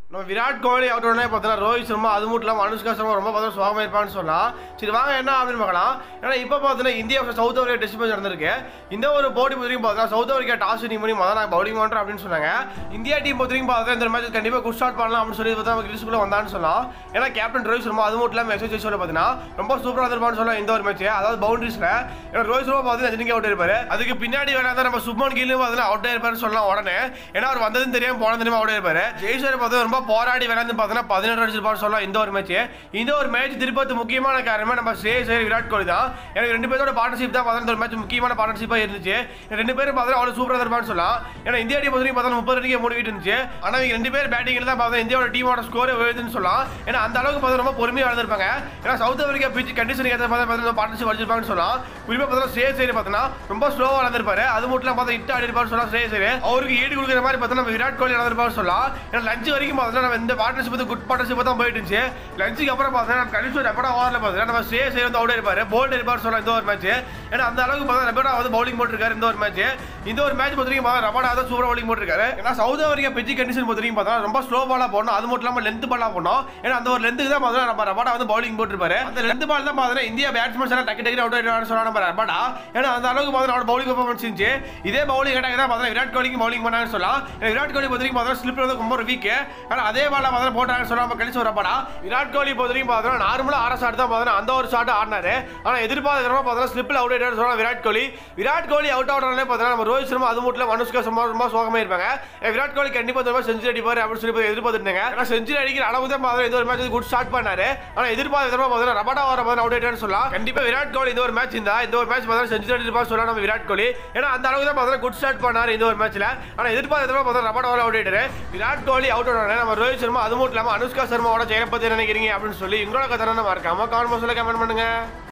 நம்ம விராட் கோலி அவுட் உடனே பார்த்தீங்கன்னா ரோஹித் சர்மா அது மட்டும் இல்லாமல் அனுஷ்கா சர்மா ரொம்ப பார்த்தா சுகமாக இருப்பான்னு சொல்லலாம் சரி வாங்க என்ன அப்படின்னு பார்க்கலாம் ஏன்னா இப்போ பார்த்தீங்கன்னா India versus South Africa test match நடந்திருக்கு இந்த ஒரு போட்டி பொறுத்த வரைக்கும் பார்த்தீங்கன்னா சவுத் ஆஃப்ரிக்கா டாஸ் வினிங் பண்ணி முதல்ல நாங்கள் பவுலிங் பண்ணுறோம் அப்படின்னு சொன்னாங்க இந்தியா டீம் பொறுத்த வரைக்கும் பார்த்தா இந்த மேட்ச் கண்டிப்பாக குட் ஸ்டார்ட் பண்ணலாம் அப்படின்னு சொல்லி பார்த்தா நமக்கு லிஸ்ட்டுக்குள்ளே வந்தான்னு சொல்லலாம் ஏன்னா கேப்டன் ரோஹித் சர்மா அது மட்டும் இல்லாமல் எஸ்எஸ் சொல்ல பார்த்தீங்கன்னா ரொம்ப சூப்பராக இருப்பான்னு சொல்லலாம் இந்த ஒரு மேட்ச் அதாவது பவுண்டரிஸில் ஏன்னா ரோஹித் சர்மா பார்த்தீங்கன்னா ரஜினிக்கு அவுட் இருப்பாரு அதுக்கு பின்னாடி வேணா நம்ம சுப்மன் கில்லும் பார்த்தீங்கன்னா அவுட் இருப்பாருன்னு சொல்லலாம் உடனே ஏன்னா அவர் வந்ததும் தெரியாம போனது தெரியாம அவுட் இருப்பாரு ஜெய்ஸ்வர் பார்த்தா ரொம்ப போராடி விளையாண்டு பார்த்தீங்கன்னா பதினெட்டு அடிச்சிருப்பாரு சொல்லலாம் இந்த ஒரு மேட்ச் இந்த ஒரு மேட்ச் திருப்பத்து முக்கியமான காரணமே நம்ம ஸ்ரேயஸ் ஐயர், விராட் கோலி தான் எனக்கு ரெண்டு பேரோட பார்ட்னர்ஷிப் தான் பார்த்தா இந்த ஒரு மேட்ச் முக்கியமான பார்ட்னர்ஷிப்பாக இருந்துச்சு இந்த ரெண்டு பேரும் பார்த்தா அவ்வளோ சூப்பராக இருப்பான்னு சொல்லலாம் ஏன்னா இந்தியா டீம் பொறுத்தவரைக்கும் பார்த்தா முப்பது ரன்னுக்கு மூடிட்டு இருந்துச்சு ஆனால் இவங்க ரெண்டு பேர் பேட்டிங்கில் தான் பார்த்தா இந்தியாவோட டீமோட ஸ்கோர் எழுதுன்னு சொல்லலாம் ஏன்னா அந்த அளவுக்கு பார்த்தா ரொம்ப பொறுமையாக வளர்ந்துருப்பாங்க ஏன்னா சவுத் ஆப்பிரிக்கா பிச் கண்டிஷனுக்கு ஏற்ற மாதிரி பார்த்தா பார்ட்னர்ஷிப் வச்சிருப்பாங்கன்னு சொல்லலாம் குறிப்பாக பார்த்தா ஸ்ரேயஸ் ஐயர் பார்த்தோன்னா ரொம்ப ஸ்லோவாக வளர்ந்துருப்பாரு அது மட்டும் இல்லாமல் பார்த்தா ஹிட் ஆடி இருப்பாரு சொல்லலாம் ஸ்ரேயஸ் ஐயர் அவருக்கு ஈடு கொடுக்குற மாதிரி பார்த்தா நம்ம விராட் கோலி நடந்திருப்பாரு சொல்லலாம் ஏன்னா லஞ்ச் வரைக்கும் பார்த்தா நம்ம இந்த பார்ட்னர்ஷிப் வந்து குட் பார்ட்னர்ஷிப் தான் போயிட்டு இருந்துச்சு லஞ்சுக்கு அப்புறம் பார்த்தா நம்ம கணிச்சு ரெப்படா ஓவரில் பார்த்தா நம்ம ஸ்ரேயஸ் ஐயர் வந்து அவுட் இருப்பாரு போல்ட் இருப்பார் சொல்லலாம் இந்த ஒரு மேட்ச் ஏன்னா அந்த அளவுக்கு பார்த்தா ரெப்படா வந்து பவுலிங் போட்டிருக்காரு இந்த ஒரு மேட்ச் இந்த ஒரு மேட்ச் பொறுத்த வரைக்கும் பார்த்தா ரபடா தான் சூப்பராக பவுலிங் போட்டிருக்காரு ஏன்னா சவுத் ஆப்பிரிக்கா பிச்சு கண்டிஷன் பொறுத்த வரைக்கும் பார்த்தா ரொம்ப ஸ்லோ பாலாக போடணும் அது மட்டும் இல்லாமல் லென்த் பாலாக போடணும் ஏன்னா அந்த ஒரு லென்த்துக்கு தான் பார்த்தா நம்ம ரபடா வந்து பவுலிங் போட்டிருப்பாரு அந்த லென்த் பால் தான் பார்த்தா இந்தியா பேட்ஸ்மேன்ஸ் எல்லாம் டக்கு டக்கு அவுட் ஆயிடுவான்னு சொன்னா நம்ம ரபடா ஏன்னா அந்த அளவுக்கு பார்த்தா அவரோட பவுலிங் பர்ஃபார்மன்ஸ் இருந்துச்சு இதே பவுலிங் அட்டாக் தான் பார்த்தா விராட் கோலிக்கு பவுலிங் பண்ணாங்கன்னு சொல்லலாம் ஏன்னா விராட் கோலி பொறுத்த வரைக்கும் பார்த்தா ஸ்லிப் வந்து ரொம்ப வீக் ஆனால் அதே பால பார்த்தா போட்டாங்கன்னு சொல்லலாம் நம்ம கழிச்சு வரப்படா விராட் கோலி பொறுத்த வரைக்கும் பார்த்தா நார்மலாக ஆற ஷாட் தான் பார்த்தா அந்த ஒரு ஷாட் ஆடினாரு ஆனால் எதிர்பார்க்கிறோம் பார்த்தா ஸ்லிப்பில் அவுட் ஆயிட்டாரு சொல்லலாம் விராட் கோலி விராட் கோலி அவுட் ஆடுறதுனாலே பார்த்தா நம்ம ரோஹித் சர்மா அது மட்டும் இல்லாம அனுஷ்கா சர்மா ரொம்ப சோகமாக இருப்பாங்க ஏ, விராட் கோலி கண்டிப்பாக இந்த மாதிரி செஞ்சுரி அடிப்பார் அப்படின்னு சொல்லி பார்த்து எதிர்பார்த்துருந்தாங்க ஆனால் செஞ்சுரி அடிக்கிற அளவு தான் பார்த்தா இந்த ஒரு மேட்ச் குட் ஸ்டார்ட் பண்ணாரு ஆனால் எதிர்பார்த்த பார்த்தா ரபடா வர மாதிரி அவுட் ஆயிட்டான்னு சொல்லலாம் கண்டிப்பாக விராட் கோலி இந்த ஒரு மேட்ச் இருந்தா இந்த ஒரு மேட்ச் பார்த்தா செஞ்சுரி அடிப்பார் சொல்லலாம் நம்ம விராட் கோலி ஏன்னா அந்த அளவுக்கு தான் பார்த்தா குட் ஸ்டார்ட் பண்ணாரு இந்த ஒரு மேட்ச்ல ஆனால் எதிர்பார்த்த பார்த்தா ரபடா வர அவுட் ஆயிட்டாரு விராட் கோலி அவுட் ஆனாரு நம்ம ரோஹித் சர்மா அது மட்டும் இல்லாமல் அனுஷ்கா சர்மாவோட ஜெயம் பத்தி நினைக்கிறீங்க அப்படின்னு சொல்லி உங்களோட கதை மறக்காம கமெண்ட் பாக்ஸ்ல கமெண்ட் பண்ணுங்க